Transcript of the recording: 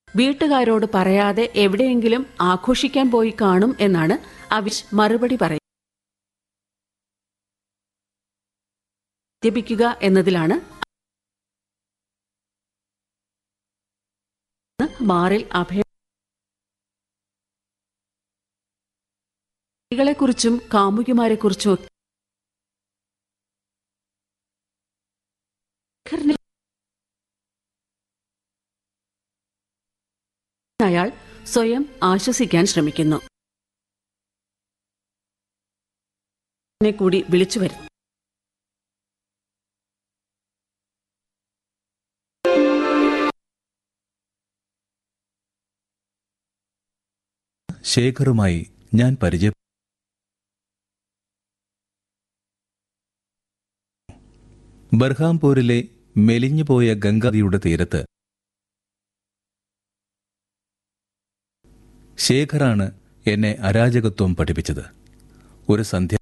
വീട്ടുകാരോട് പറയാതെ എവിടെയെങ്കിലും ആഘോഷിക്കാൻ പോയി കാണും എന്നാണ് അവിഷ് മറുപടി പറയുന്നത് മദ്യപിക്കുക എന്നതിലാണ് ബാറിൽ അഭയ സ്ത്രീകളെക്കുറിച്ചും കാമുകിമാരെക്കുറിച്ചും ഒക്കെ അയാൾ സ്വയം ആശ്വസിക്കാൻ ശ്രമിക്കുന്നു എന്നെ കൂടി വിളിച്ചു വരുന്നു ശേഖറുമായി ഞാൻ പരിചയ ബർഹാംപൂരിലെ മെലിഞ്ഞുപോയ ഗംഗാനദിയുടെ തീരത്ത് ശേഖറാണ് എന്നെ അരാജകത്വം പഠിപ്പിച്ചത് ഒരു സന്ധ്യ